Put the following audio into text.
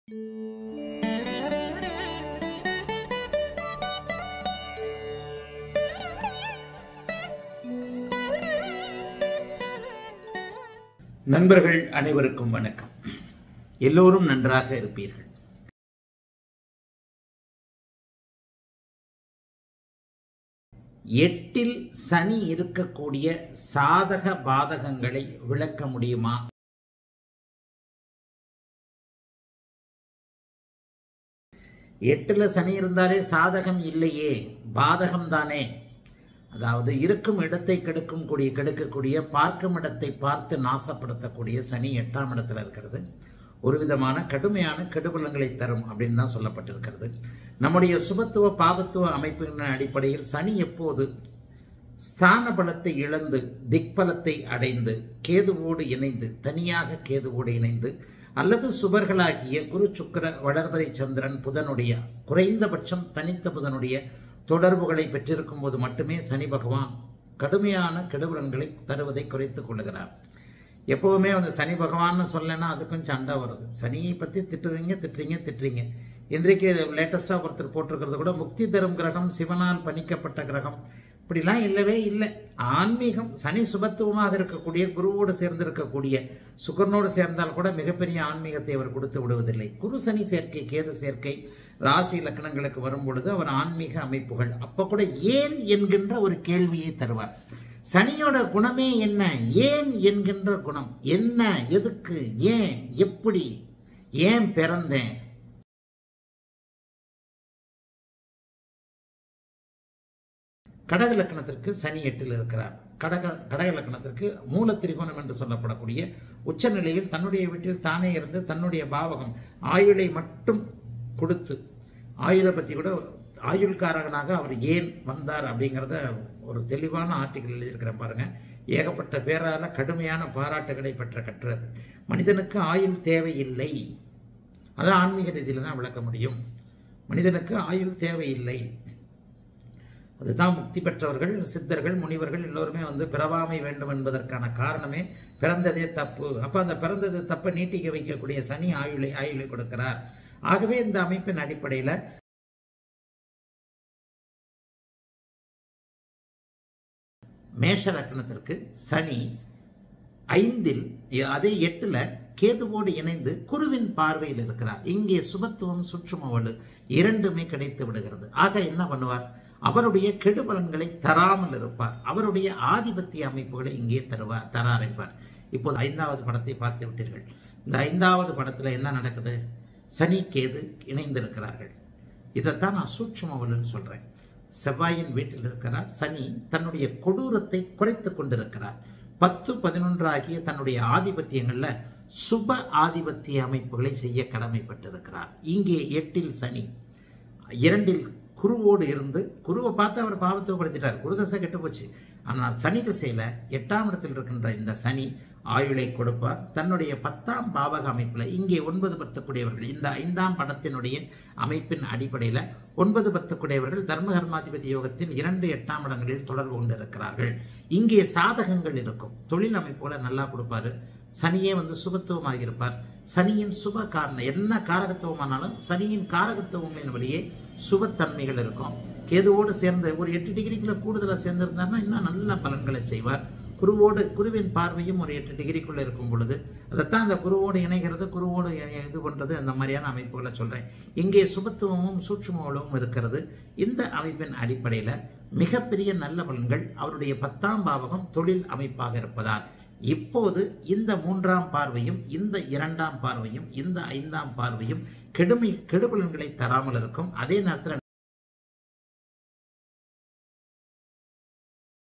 நண்பர்கள் அனைவருக்கும் வணக்கம் எல்லோரும் நன்றாக இருப்பீர்கள் எட்டில் சனி இருக்கக்கூடிய சாதக பாதகங்களை விளக்க முடியுமா எட்டுல சனி இருந்தாலே சாதகம் இல்லையே பாதகம் தானே அதாவது இருக்கும் இடத்தை கெடுக்கும் கூடிய கெடுக்கக்கூடிய பார்க்கும் இடத்தை பார்த்து நாசப்படுத்தக்கூடிய சனி எட்டாம் இடத்துல இருக்கிறது ஒரு விதமான கடுமையான கெடுபலங்களை தரும் அப்படின்னு தான் சொல்லப்பட்டிருக்கிறது நம்முடைய சுபத்துவ பாவத்துவ அமைப்பின் அடிப்படையில் சனி எப்போது ஸ்தான பலத்தை இழந்து திக்பலத்தை அடைந்து கேதுவோடு இணைந்து தனியாக கேதுவோடு இணைந்து அல்லது சுபர்களாகிய குரு சுக்கர வளர்பறை சந்திரன் புதனுடைய குறைந்தபட்சம் தனித்த புதனுடைய தொடர்புகளை பெற்றிருக்கும் போது மட்டுமே சனி பகவான் கடுமையான கெடுபலன்களை தருவதை குறைத்துக் கொள்ளுகிறார் எப்போவுமே வந்து சனி பகவான்னு சொல்லலைன்னா அதுக்கும் சண்டை வருது சனியை பற்றி திட்டுறீங்க திட்டுறீங்க திட்டுறீங்க இன்றைக்கு லேட்டஸ்டாக ஒருத்தர் போட்டிருக்கிறது கூட முக்தி தரும் கிரகம் சிவனால் பணிக்கப்பட்ட கிரகம் இப்படிலாம் இல்லவே இல்லை ஆன்மீகம் சனி சுபத்துவமாக இருக்கக்கூடிய குருவோடு சேர்ந்து இருக்கக்கூடிய சுக்கரனோடு சேர்ந்தால் கூட மிகப்பெரிய ஆன்மீகத்தை அவர் கொடுத்து விடுவதில்லை குரு சனி சேர்க்கை கேது சேர்க்கை ராசி லக்கணங்களுக்கு வரும் பொழுது அவர் ஆன்மீக அமைப்புகள் அப்போ கூட ஏன் என்கின்ற ஒரு கேள்வியை தருவார் சனியோட குணமே என்ன ஏன் என்கின்ற குணம் என்ன எதுக்கு ஏன் எப்படி ஏன் பிறந்தேன் கடக லக்கணத்திற்கு சனி எட்டில் இருக்கிறார் கடக கடக லக்கணத்திற்கு மூல திரிகோணம் என்று சொல்லப்படக்கூடிய உச்சநிலையில் தன்னுடைய வீட்டில் தானே இருந்து தன்னுடைய பாவகம் ஆயுளை மட்டும் கொடுத்து ஆயுளை பற்றி கூட ஆயுள்காரகனாக அவர் ஏன் வந்தார் அப்படிங்கிறத ஒரு தெளிவான ஆர்டிக்கல் எழுதியிருக்கிறேன் பாருங்க ஏகப்பட்ட பேரால் கடுமையான பாராட்டுகளை பெற்ற கட்டுறது மனிதனுக்கு ஆயுள் தேவையில்லை அதை ஆன்மீக ரீதியில் தான் விளக்க முடியும் மனிதனுக்கு ஆயுள் தேவையில்லை அதுதான் முக்தி பெற்றவர்கள் சித்தர்கள் முனிவர்கள் எல்லோருமே வந்து பிறவாமை வேண்டும் என்பதற்கான காரணமே பிறந்ததே தப்பு அப்போ அந்த பிறந்தது தப்பை நீட்டிக்க வைக்கக்கூடிய சனி ஆயுளை ஆயுளை கொடுக்கிறார் ஆகவே இந்த அமைப்பின் அடிப்படையில் மேஷ லக்கணத்திற்கு சனி ஐந்தில் அதே எட்டுல கேதுவோடு இணைந்து குருவின் பார்வையில் இருக்கிறார் இங்கே சுபத்துவம் சுற்றுமவலு இரண்டுமே கிடைத்து விடுகிறது ஆக என்ன பண்ணுவார் அவருடைய கெடுபலன்களை தராமல் இருப்பார் அவருடைய ஆதிபத்திய அமைப்புகளை இங்கே தருவார் தர ஆரம்பிப்பார் இப்போது ஐந்தாவது படத்தை பார்த்து விட்டீர்கள் இந்த ஐந்தாவது படத்தில் என்ன நடக்குது சனி கேது இணைந்திருக்கிறார்கள் இதைத்தான் நான் சூட்சுமவலுன்னு சொல்கிறேன் செவ்வாயின் வீட்டில் இருக்கிறார் சனி தன்னுடைய கொடூரத்தை குறைத்து கொண்டிருக்கிறார் பத்து பதினொன்று ஆகிய தன்னுடைய ஆதிபத்தியங்களில் சுப ஆதிபத்திய அமைப்புகளை செய்ய கடமைப்பட்டிருக்கிறார் இங்கே எட்டில் சனி இரண்டில் குருவோடு இருந்து குருவை பார்த்து அவர் பாவத்துவப்படுத்திட்டார் குரு தசை கெட்டு போச்சு ஆனால் சனி திசையில் எட்டாம் இடத்தில் இருக்கின்ற இந்த சனி ஆயுளை கொடுப்பார் தன்னுடைய பத்தாம் பாவக அமைப்பில் இங்கே ஒன்பது பத்துக்குடையவர்கள் இந்த ஐந்தாம் படத்தினுடைய அமைப்பின் அடிப்படையில் ஒன்பது பத்துக்குடையவர்கள் தர்மகர்மாதிபதி யோகத்தின் இரண்டு எட்டாம் இடங்களில் தொடர்பு கொண்டிருக்கிறார்கள் இங்கே சாதகங்கள் இருக்கும் தொழில் அமைப்புகளை நல்லா கொடுப்பாரு சனியே வந்து சுபத்துவமாக இருப்பார் சனியின் சுப காரணம் என்ன காரகத்துவமானாலும் சனியின் காரகத்துவங்களின் வழியே சுபத்தன்மைகள் இருக்கும் கேதுவோடு சேர்ந்து ஒரு எட்டு டிகிரிக்குள்ள கூடுதலாக சேர்ந்திருந்தார்னா இன்னும் நல்ல பலன்களை செய்வார் குருவோடு குருவின் பார்வையும் ஒரு எட்டு டிகிரிக்குள்ளே இருக்கும் பொழுது அதைத்தான் அந்த குருவோடு இணைகிறது குருவோடு இது பண்ணுறது அந்த மாதிரியான அமைப்புகளை சொல்கிறேன் இங்கே சுபத்துவமும் சூட்சுமவளவும் இருக்கிறது இந்த அமைப்பின் அடிப்படையில் மிகப்பெரிய நல்ல பலன்கள் அவருடைய பத்தாம் பாவகம் தொழில் அமைப்பாக இருப்பதால் இப்போது இந்த மூன்றாம் பார்வையும் இந்த இரண்டாம் பார்வையும் இந்த ஐந்தாம் பார்வையும் கெடுமை கெடுபலன்களை தராமல் இருக்கும் அதே நேரத்தில்